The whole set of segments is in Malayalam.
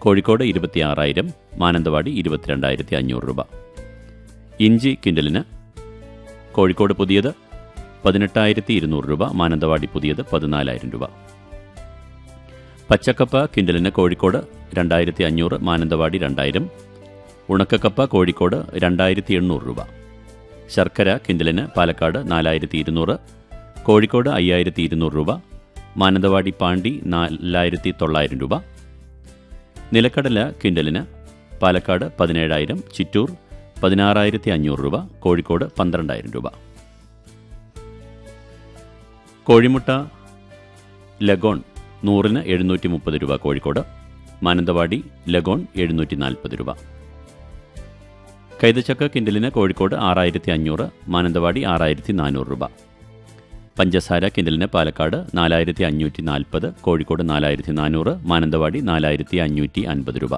കോഴിക്കോട് ഇരുപത്തിയാറായിരം മാനന്തവാടി ഇരുപത്തിരണ്ടായിരത്തി അഞ്ഞൂറ് രൂപ ഇഞ്ചി കിൻഡലിന് കോഴിക്കോട് പുതിയത് പതിനെട്ടായിരത്തി ഇരുന്നൂറ് രൂപ മാനന്തവാടി പുതിയത് പതിനാലായിരം രൂപ പച്ചക്കപ്പ കിൻഡലിന് കോഴിക്കോട് രണ്ടായിരത്തി അഞ്ഞൂറ് മാനന്തവാടി രണ്ടായിരം ഉണക്കക്കപ്പ കോഴിക്കോട് രണ്ടായിരത്തി എണ്ണൂറ് രൂപ ശർക്കര കിൻഡലിന് പാലക്കാട് നാലായിരത്തി ഇരുന്നൂറ് കോഴിക്കോട് അയ്യായിരത്തി ഇരുന്നൂറ് രൂപ മാനന്തവാടി പാണ്ടി നാലായിരത്തി തൊള്ളായിരം രൂപ നിലക്കടല കിൻഡലിന് പാലക്കാട് പതിനേഴായിരം ചിറ്റൂർ പതിനാറായിരത്തി അഞ്ഞൂറ് രൂപ കോഴിക്കോട് പന്ത്രണ്ടായിരം രൂപ കോഴിമുട്ട ലഗോൺ നൂറിന് എഴുന്നൂറ്റി മുപ്പത് രൂപ കോഴിക്കോട് മാനന്തവാടി ലഗോൺ എഴുന്നൂറ്റി നാൽപ്പത് രൂപ കൈതച്ചക്ക കിൻഡലിന് കോഴിക്കോട് ആറായിരത്തി അഞ്ഞൂറ് മാനന്തവാടി ആറായിരത്തി നാനൂറ് രൂപ പഞ്ചസാര കിൻഡലിന് പാലക്കാട് നാലായിരത്തി അഞ്ഞൂറ്റി നാൽപ്പത് കോഴിക്കോട് നാലായിരത്തി നാനൂറ് മാനന്തവാടി നാലായിരത്തി അഞ്ഞൂറ്റി അൻപത് രൂപ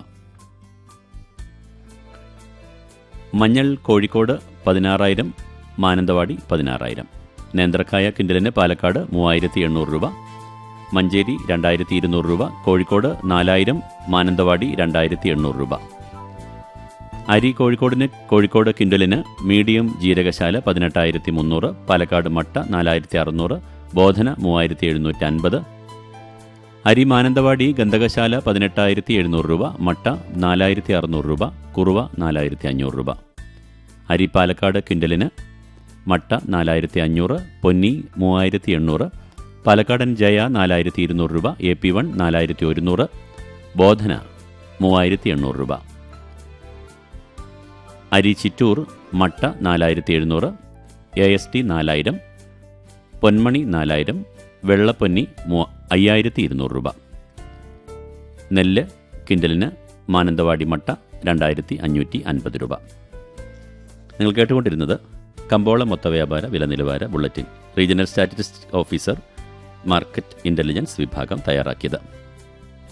മഞ്ഞൾ കോഴിക്കോട് പതിനാറായിരം മാനന്തവാടി പതിനാറായിരം നേന്ത്രക്കായ കിൻഡലിന് പാലക്കാട് മൂവായിരത്തി എണ്ണൂറ് രൂപ മഞ്ചേരി രണ്ടായിരത്തി ഇരുന്നൂറ് രൂപ കോഴിക്കോട് നാലായിരം മാനന്തവാടി രണ്ടായിരത്തി എണ്ണൂറ് രൂപ അരി കോഴിക്കോടിന് കോഴിക്കോട് കിൻഡലിന് മീഡിയം ജീരകശാല പതിനെട്ടായിരത്തി മുന്നൂറ് പാലക്കാട് മട്ട നാലായിരത്തി അറുന്നൂറ് ബോധന മൂവായിരത്തി എഴുന്നൂറ്റി അൻപത് അരി മാനന്തവാടി ഗന്ധകശാല പതിനെട്ടായിരത്തി എഴുന്നൂറ് രൂപ മട്ട നാലായിരത്തി അറുന്നൂറ് രൂപ കുറുവ നാലായിരത്തി അഞ്ഞൂറ് രൂപ അരി പാലക്കാട് കിൻഡലിന് മട്ട നാലായിരത്തി അഞ്ഞൂറ് പൊന്നി മൂവായിരത്തി എണ്ണൂറ് പാലക്കാടൻ ജയ നാലായിരത്തി ഇരുന്നൂറ് രൂപ എ പി വൺ നാലായിരത്തി ഒരുന്നൂറ് ബോധന മൂവായിരത്തി എണ്ണൂറ് രൂപ അരി ചിറ്റൂർ മട്ട നാലായിരത്തി എഴുന്നൂറ് എ എസ് ടി നാലായിരം പൊന്മണി നാലായിരം വെള്ളപ്പൊന്നി മൂ അയ്യായിരത്തി ഇരുന്നൂറ് രൂപ നെല്ല് കിൻഡലിന് മാനന്തവാടി മട്ട രണ്ടായിരത്തി അഞ്ഞൂറ്റി അൻപത് രൂപ നിങ്ങൾ കേട്ടുകൊണ്ടിരുന്നത് കമ്പോള മൊത്ത വ്യാപാര വില നിലവാര bulletin regional statistics officer market intelligence വിഭാഗം തയ്യാറാക്കിയത്